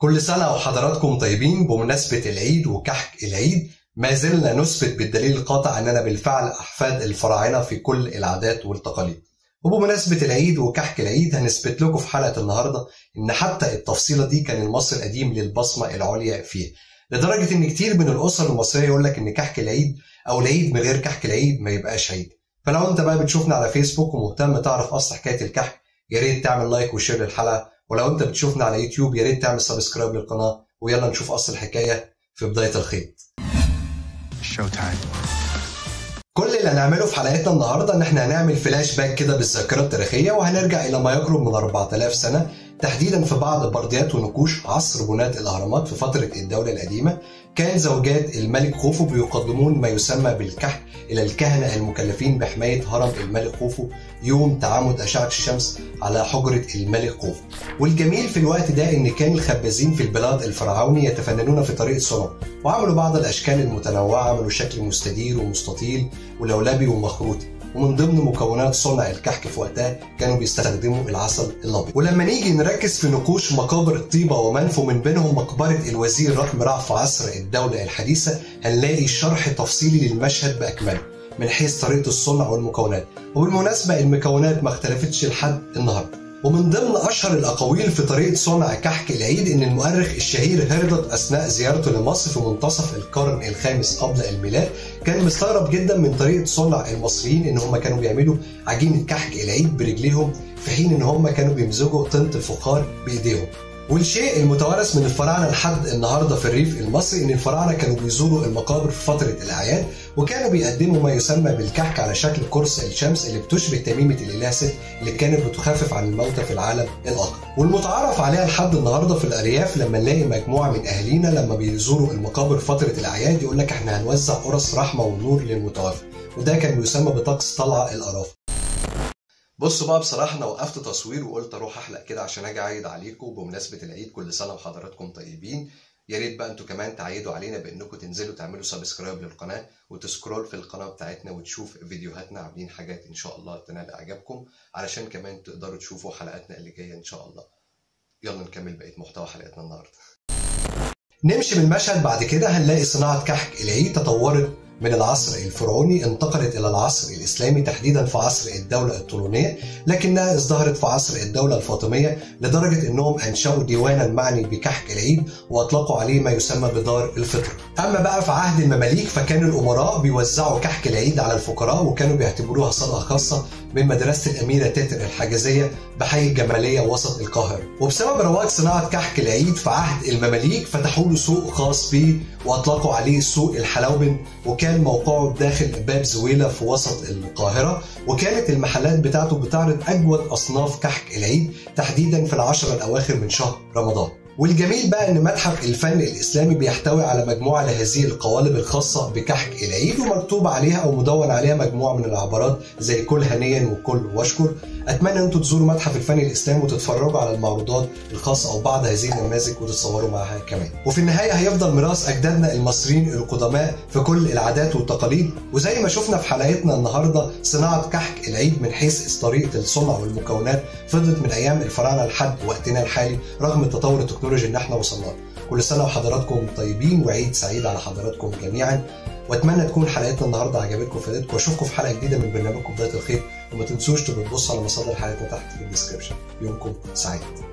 كل سنة وحضراتكم طيبين بمناسبة العيد وكحك العيد ما زلنا نثبت بالدليل القاطع أننا بالفعل أحفاد الفراعنة في كل العادات والتقاليد وبمناسبة العيد وكحك العيد هنثبت لكم في حلقة النهاردة إن حتى التفصيلة دي كان المصري القديم للبصمة العليا فيه لدرجة إن كتير من الأسر المصرية يقول لك إن كحك العيد أو العيد من غير كحك العيد ما يبقاش عيد فلو أنت بقى بتشوفنا على فيسبوك ومهتم تعرف أصل حكاية الكحك يا ريت تعمل لايك وشير للحلقة ولو أنت بتشوفنا على يوتيوب يا ريت تعمل سبسكرايب للقناة ويلا نشوف أصل الحكاية في بداية الخيط شو تايم كل اللي هنعمله في حلقتنا النهارده ان احنا هنعمل فلاش باك كده بالذاكره التاريخيه وهنرجع الى ما يقرب من 4000 سنه تحديدا في بعض برديات ونقوش عصر بناة الاهرامات في فتره الدوله القديمه كان زوجات الملك خوفو بيقدمون ما يسمى بالكحك الى الكهنه المكلفين بحمايه هرم الملك خوفو يوم تعامد اشعه الشمس على حجره الملك خوفو والجميل في الوقت ده ان كان الخبازين في البلاد الفرعوني يتفننون في طريقه صنع وعملوا بعض الاشكال المتنوعه عملوا شكل مستدير ومستطيل ولولبي ومخروطي ومن ضمن مكونات صنع الكحك في وقتها كانوا بيستخدموا العسل الابيض ولما نيجي نركز في نقوش مقابر الطيبه ومنفو من بينهم مقبره الوزير رقم رع في عصر الدوله الحديثه هنلاقي شرح تفصيلي للمشهد باكمله من حيث طريقه الصنع والمكونات وبالمناسبه المكونات ما اختلفتش لحد النهارده ومن ضمن اشهر الاقاويل في طريقه صنع كحك العيد ان المؤرخ الشهير هيرودوت اثناء زيارته لمصر في منتصف القرن الخامس قبل الميلاد كان مستغرب جدا من طريقه صنع المصريين ان هم كانوا بيعملوا عجينه كحك العيد برجليهم في حين ان هم كانوا بيمزجوا طينه الفخار بايديهم والشيء المتوارث من الفراعنه لحد النهارده في الريف المصري ان الفراعنه كانوا بيزوروا المقابر في فتره الاعياد وكانوا بيقدموا ما يسمى بالكحك على شكل قرص الشمس اللي بتشبه تميمه الاله ست اللي كانت بتخفف عن الموتى في العالم الاخر والمتعارف عليها لحد النهارده في الارياف لما نلاقي مجموعه من اهالينا لما بيزوروا المقابر في فتره الاعياد يقول لك احنا هنوزع قرص رحمه ونور للمتوفى وده كان بيسمى بطقس طلع القرافه بصوا بقى بصراحة أنا وقفت تصوير وقلت أروح أحلق كده عشان أجي أعيد عليكم بمناسبة العيد كل سنة وحضراتكم طيبين يا ريت بقى انتوا كمان تعيدوا علينا بانكم تنزلوا تعملوا سبسكرايب للقناه وتسكرول في القناه بتاعتنا وتشوف فيديوهاتنا عاملين حاجات ان شاء الله تنال اعجابكم علشان كمان تقدروا تشوفوا حلقاتنا اللي جايه ان شاء الله يلا نكمل بقيه محتوى حلقتنا النهارده نمشي من المشهد بعد كده هنلاقي صناعه كحك العيد تطورت من العصر الفرعوني انتقلت الى العصر الاسلامي تحديدا في عصر الدوله الطولونيه لكنها ازدهرت في عصر الدوله الفاطميه لدرجه انهم انشاوا ديوانا معني بكحك العيد واطلقوا عليه ما يسمى بدار الفطر. اما بقى في عهد المماليك فكان الامراء بيوزعوا كحك العيد على الفقراء وكانوا بيعتبروها صدقه خاصه من مدرسه الاميره تاتر الحجازيه بحي الجماليه وسط القاهره. وبسبب رواج صناعه كحك العيد في عهد المماليك فتحوا له سوق خاص بيه واطلقوا عليه سوق الحلاوبن وكان موقعه داخل باب زويلة في وسط القاهرة وكانت المحلات بتاعته بتعرض أجود أصناف كحك العيد تحديدا في العشرة الأواخر من شهر رمضان والجميل بقى ان متحف الفن الاسلامي بيحتوي على مجموعه لهذه القوالب الخاصه بكحك العيد ومكتوب عليها او مدون عليها مجموعه من العبارات زي كل هنيا وكل واشكر اتمنى ان انتم تزوروا متحف الفن الاسلامي وتتفرجوا على المعروضات الخاصه او بعض هذه النماذج وتتصوروا معها كمان وفي النهايه هيفضل ميراث اجدادنا المصريين القدماء في كل العادات والتقاليد وزي ما شفنا في حلقتنا النهارده صناعه كحك العيد من حيث طريقه الصنع والمكونات فضلت من ايام الفراعنه لحد وقتنا الحالي رغم التطور التكنولوجي اللي احنا وصلنا له كل سنه وحضراتكم طيبين وعيد سعيد على حضراتكم جميعا واتمنى تكون حلقتنا النهارده عجبتكم وفادتكم واشوفكم في حلقه جديده من برنامجكم بدايه الخير وما تنسوش تبقوا تبصوا على مصادر حلقتنا تحت في الديسكربشن يومكم سعيد